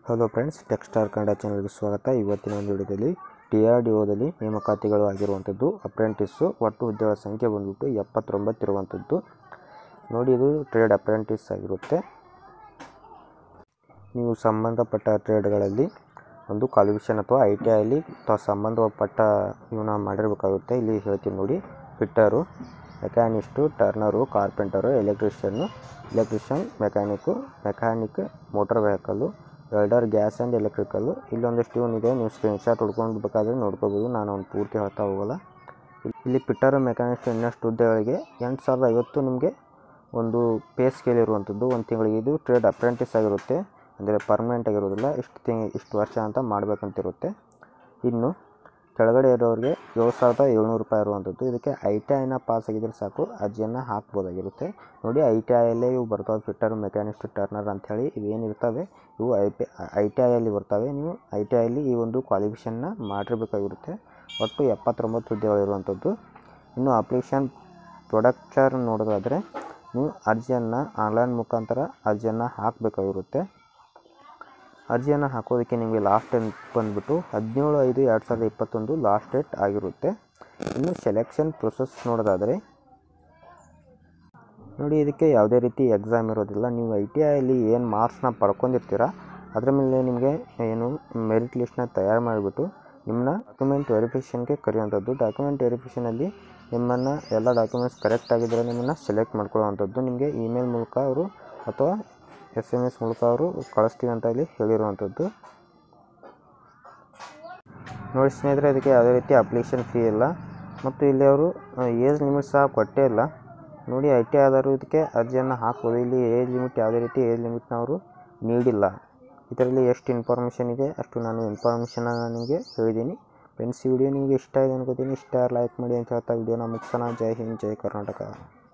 hello friends ಟೆಕ್ಸ್ಟಾರ್ Kannada ಚಾನಲ್ಗೆ ಸ್ವಾಗತ ಇವತ್ತಿನ ಒಂದು ವಿಡಿಯೋದಲ್ಲಿ ಟಿ ಆರ್ ಡಿ ಒದಲ್ಲಿ ನೇಮಕಾತಿಗಳು ಆಗಿರುವಂಥದ್ದು ಅಪ್ರೆಂಟಿಸ್ಸು ಒಟ್ಟು ಹುದ್ದೆಗಳ ಸಂಖ್ಯೆ ಬಂದ್ಬಿಟ್ಟು ಎಪ್ಪತ್ತೊಂಬತ್ತು ಇರುವಂಥದ್ದು ನೋಡಿ ಇದು ಟ್ರೇಡ್ ಅಪ್ರೆಂಟಿಸ್ ಆಗಿರುತ್ತೆ ನೀವು ಸಂಬಂಧಪಟ್ಟ ಟ್ರೇಡ್ಗಳಲ್ಲಿ ಒಂದು ಕ್ವಾಲಿಫಿಕೇಷನ್ ಅಥವಾ ಐ ಟಿ ಐಲಿ ಅಥವಾ ಸಂಬಂಧಪಟ್ಟ ಇವನ್ನ ಮಾಡಿರಬೇಕಾಗುತ್ತೆ ಇಲ್ಲಿ ಹೇಳ್ತೀನಿ ನೋಡಿ fitter machinist turner carpenter electrician electrician mechanic mechanic motor vehicle welder gas and electrical ಇಲ್ಲೊಂದಿಷ್ಟು ಇವನಿದೆ ನೀವು ಸ್ಕ್ರೀನ್ಶಾಟ್ ಹೊಡ್ಕೊಂಡು ಬೇಕಾದರೆ ನೋಡ್ಕೋಬೋದು ನಾನು ಅವ್ನು ಪೂರ್ತಿ ಹೇಳ್ತಾ ಹೋಗಲ್ಲ ಇಲ್ಲಿ- ಇಲ್ಲಿ ಪಿಟ್ಟರು ಮೆಕ್ಯಾನಿಸ್ಟ್ ಇನ್ನಷ್ಟು ಹುದ್ದೆಗಳಿಗೆ ಎಂಟು ಸಾವಿರದ ಐವತ್ತು ನಿಮಗೆ ಒಂದು ಪೇ ಸ್ಕೇಲ್ ಇರುವಂಥದ್ದು ಒಂದು ತಿಂಗಳಿಗೆ ಇದು ಟ್ರೇಡ್ ಅಪ್ರೆಂಟಿಸ್ ಆಗಿರುತ್ತೆ ಅಂದರೆ ಪರ್ಮನೆಂಟ್ ಆಗಿರೋದಿಲ್ಲ ಇಷ್ಟು ತಿಂಗ್ ಇಷ್ಟು ವರ್ಷ ಅಂತ ಮಾಡಬೇಕಂತಿರುತ್ತೆ ಇನ್ನು ಕೆಳಗಡೆ ಇರೋರಿಗೆ ಏಳು ಸಾವಿರದ ಏಳ್ನೂರು ರೂಪಾಯಿ ಇರುವಂಥದ್ದು ಇದಕ್ಕೆ ಐ ಟಿ ಐನ ಪಾಸ್ ಆಗಿದ್ರೆ ಸಾಕು ಅರ್ಜಿಯನ್ನು ಹಾಕ್ಬೋದಾಗಿರುತ್ತೆ ನೋಡಿ ಐ ಟಿ ಐಯಲ್ಲೇ ಇವು ಬರ್ತಾವೆ ಫಿಟ್ಟರ್ ಮೆಕ್ಯಾನಿಸ್ಟ್ ಟರ್ನರ್ ಅಂಥೇಳಿ ಇವೇನಿರ್ತವೆ ಇವು ಐ ಪಿ ಐ ಟಿ ಐಯಲ್ಲಿ ಬರ್ತವೆ ನೀವು ಐ ಟಿ ಐಲಿ ಈ ಒಂದು ಕ್ವಾಲಿಫಿಕೇಷನ್ನ ಮಾಡಿರಬೇಕಾಗಿರುತ್ತೆ ಒಟ್ಟು ಎಪ್ಪತ್ತೊಂಬತ್ತು ಹುದ್ದೆಗಳಿರುವಂಥದ್ದು ಇನ್ನು ಅಪ್ಲಿಕೇಶನ್ ಪ್ರೊಡಕ್ಚರ್ ನೋಡೋದಾದರೆ ನೀವು ಅರ್ಜಿಯನ್ನು ಆನ್ಲೈನ್ ಮುಖಾಂತರ ಅರ್ಜಿಯನ್ನು ಹಾಕಬೇಕಾಗಿರುತ್ತೆ ಅರ್ಜಿಯನ್ನು ಹಾಕೋದಕ್ಕೆ ನಿಮಗೆ ಲಾಸ್ಟ್ ಡೇಟ್ ಬಂದುಬಿಟ್ಟು ಹದಿನೇಳು ಐದು ಎರಡು ಸಾವಿರದ ಇಪ್ಪತ್ತೊಂದು ಲಾಸ್ಟ್ ಡೇಟ್ ಆಗಿರುತ್ತೆ ಇನ್ನು ಸೆಲೆಕ್ಷನ್ ಪ್ರೊಸೆಸ್ ನೋಡೋದಾದರೆ ನೋಡಿ ಇದಕ್ಕೆ ಯಾವುದೇ ರೀತಿ ಎಕ್ಸಾಮ್ ಇರೋದಿಲ್ಲ ನೀವು ಐ ಟಿ ಐಲಿ ಏನು ಮಾರ್ಕ್ಸ್ನ ಪಡ್ಕೊಂಡಿರ್ತೀರ ಅದರ ಮೇಲೆ ನಿಮಗೆ ಏನು ಮೆರಿಟ್ ಲಿಸ್ಟ್ನ ತಯಾರು ಮಾಡಿಬಿಟ್ಟು ನಿಮ್ಮನ್ನ ಡಾಕ್ಯುಮೆಂಟ್ ವೆರಿಫಿಕೇಷನ್ಗೆ ಕರೆಯುವಂಥದ್ದು ಡಾಕ್ಯುಮೆಂಟ್ ವೆರಿಫಿಕೇಷನಲ್ಲಿ ನಿಮ್ಮನ್ನು ಎಲ್ಲ ಡಾಕ್ಯುಮೆಂಟ್ಸ್ ಕರೆಕ್ಟ್ ಆಗಿದ್ದರೆ ನಿಮ್ಮನ್ನು ಸೆಲೆಕ್ಟ್ ಮಾಡ್ಕೊಳ್ಳುವಂಥದ್ದು ನಿಮಗೆ ಇಮೇಲ್ ಮೂಲಕ ಅವರು ಅಥವಾ ಎಸ್ ಎಮ್ ಎಸ್ ಮೂಲಕ ಅವರು ಕಳಿಸ್ತೀವಿ ಅಂತ ಇಲ್ಲಿ ಹೇಳಿರುವಂಥದ್ದು ನೋಡಿ ಸ್ನೇಹಿತರೆ ಅದಕ್ಕೆ ಯಾವುದೇ ರೀತಿ ಅಪ್ಲಿಕೇಶನ್ ಫೀ ಇಲ್ಲ ಮತ್ತು ಇಲ್ಲಿ ಅವರು ಏಜ್ ಲಿಮಿಟ್ ಸಹ ಕೊಟ್ಟೇ ಇಲ್ಲ ನೋಡಿ ಐ ಟಿ ಆದರೂ ಇದಕ್ಕೆ ಅರ್ಜಿಯನ್ನು ಹಾಕ್ಬೋದು ಇಲ್ಲಿ ಏಜ್ ಲಿಮಿಟ್ ಯಾವುದೇ ರೀತಿ ಏಜ್ ಲಿಮಿಟ್ನ ಅವರು ನೀಡಿಲ್ಲ ಇದರಲ್ಲಿ ಎಷ್ಟು ಇನ್ಫಾರ್ಮೇಷನ್ ಇದೆ ಅಷ್ಟು ನಾನು ಇನ್ಫಾರ್ಮೇಷನನ್ನು ನಿಮಗೆ ಹೇಳಿದ್ದೀನಿ ಫ್ರೆಂಡ್ಸ್ ಈ ವಿಡಿಯೋ ನಿಮಗೆ ಇಷ್ಟ ಇದೆ ಅನ್ಕೋತೀನಿ ಇಷ್ಟ ಲೈಕ್ ಮಾಡಿ ಅಂತ ಹೇಳ್ತಾ ವಿಡಿಯೋನ ಮುಗಿಸೋಣ ಜೈ ಹಿಂದ್ ಜೈ ಕರ್ನಾಟಕ